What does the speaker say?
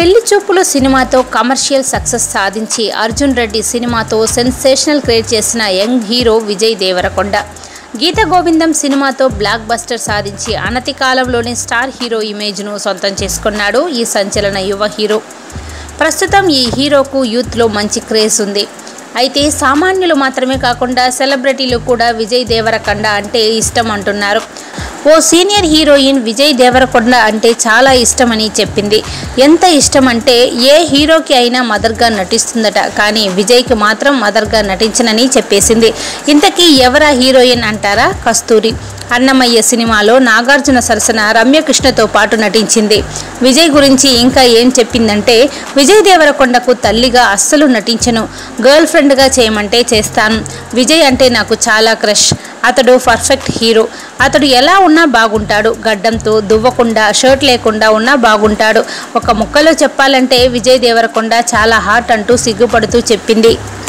పెళ్లి చూపులు సినిమాతో కమర్షియల్ సక్సెస్ సాధించి అర్జున్ రెడ్డి సినిమాతో సెన్సేషనల్ క్రియేట్ చేసిన యంగ్ హీరో విజయ్ దేవరకొండ గీత గోవిందం సినిమాతో బ్లాక్ బస్టర్ సాధించి అనతి కాలంలోనే స్టార్ హీరో ఇమేజ్ను సొంతం చేసుకున్నాడు ఈ సంచలన యువ హీరో ప్రస్తుతం ఈ హీరోకు యూత్లో మంచి క్రేజ్ ఉంది అయితే సామాన్యులు మాత్రమే కాకుండా సెలబ్రిటీలు కూడా విజయ్ దేవరకొండ అంటే ఇష్టం అంటున్నారు ఓ సీనియర్ హీరోయిన్ విజయ్ దేవరకొండ అంటే చాలా ఇష్టమని చెప్పింది ఎంత ఇష్టం అంటే ఏ హీరోకి అయినా మదర్గా నటిస్తుందట కానీ విజయ్కి మాత్రం మదర్గా నటించనని చెప్పేసింది ఇంతకీ ఎవరా హీరోయిన్ అంటారా కస్తూరి అన్నమయ్య సినిమాలో నాగార్జున సరసన రమ్యకృష్ణతో పాటు నటించింది విజయ్ గురించి ఇంకా ఏం చెప్పిందంటే విజయ్ దేవరకొండకు తల్లిగా అస్సలు నటించను గర్ల్ ఫ్రెండ్గా చేయమంటే చేస్తాను విజయ్ అంటే నాకు చాలా క్రష్ అతడు పర్ఫెక్ట్ హీరో అతడు ఎలా ఉన్నా బాగుంటాడు గడ్డంతో దువ్వకుండా షర్ట్ లేకుండా ఉన్నా బాగుంటాడు ఒక ముక్కలో చెప్పాలంటే విజయ్ దేవరకొండ చాలా హాట్ అంటూ సిగ్గుపడుతూ చెప్పింది